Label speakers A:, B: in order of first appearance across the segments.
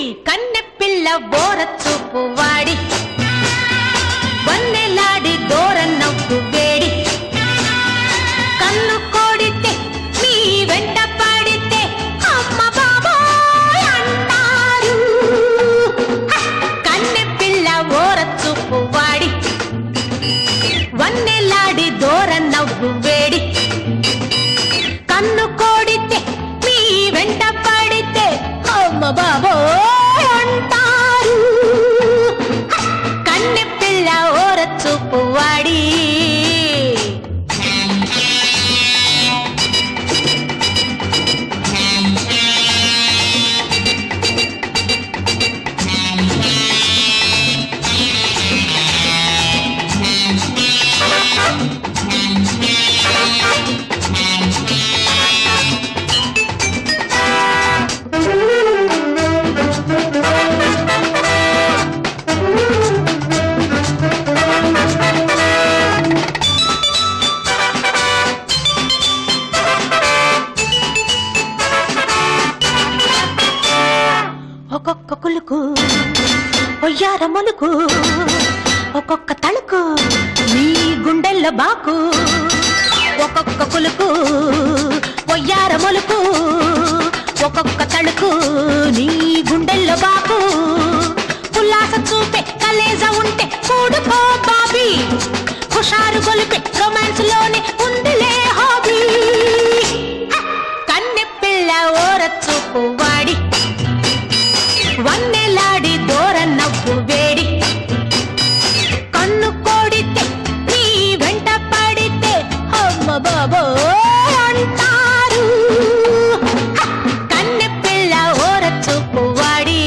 A: కన్నె పిల్ల బోర చూపు వాడి వన్నెలాడి దూర నవ్వు వేడి కన్ను కోడితే మీ వెంట పడితే అమ్మ బాబోయ్ అంటారు కన్నె పిల్ల ఓర చూపు వాడి వన్నెలాడి దూర నవ్వు వేడి కన్ను కోడితే మీ వెంట పడితే అమ్మ బాబోయ్ అంటారు కన్నె పిల్ల ఓర చూపు వాడి ఒక్కొక్క కులుకు ఒయ్యార మొలుకు ఒక్కొక్క తళుకు నీ గుండెల్లో బాకు ఒక్కొక్క కులుకు ఒయ్యార మొలుకు ఒక్కొక్క తళుకు నీ గుండెల్లో బాకు ఉల్లాస చూపే కలేజ ఉంటే కూడుకో బాబీ హుషారు గొలిపే రొమాన్స్ లోనే ఉందిలే హాబీ కన్నె పిల్ల ఓర చూపు వాడి వన్నెలాడి దూర నవ్వు వేడి కన్ను కోడితే నీ వెంట పడితే అమ్మ బాబో అంటారు హ! కన్నె పిల్ల ఓర చూపు వాడి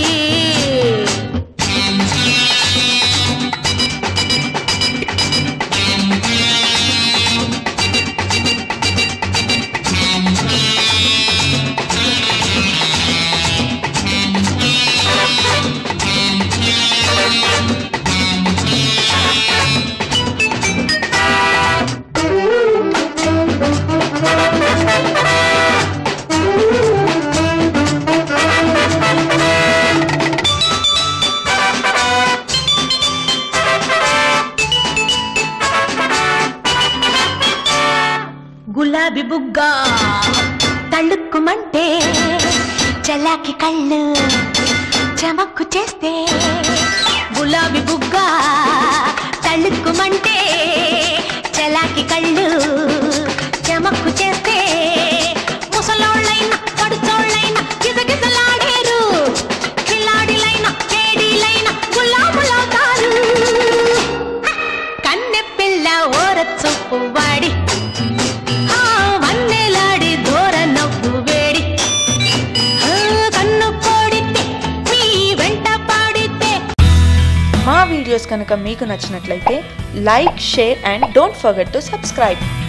A: గులాబీ బుగ్గ తళ్ళుక్కుమంటే చల్లాకి కళ్ళు చమక్కు చేస్తే గులాబీ బుగ్గ తళ్ళుక్కుమంటే చలాకి కళ్ళు చమక్కు చేస్తే ముసలోళ్ళైనా పడుచోళ్ళైనా గిజగిజలాడేరు కిలాడిలైనా కేడీలైనా గులాములవుతారు కన్నె పిల్ల ఓర చూపు వాడి ఆ వన్నెలాడి దూర నవ్వు వేడి ఆ, కన్ను కోడితే మీ వెంట పాడితే
B: మా వీడియోస్ కనుక మీకు నచ్చినట్లయితే like share and don't forget to subscribe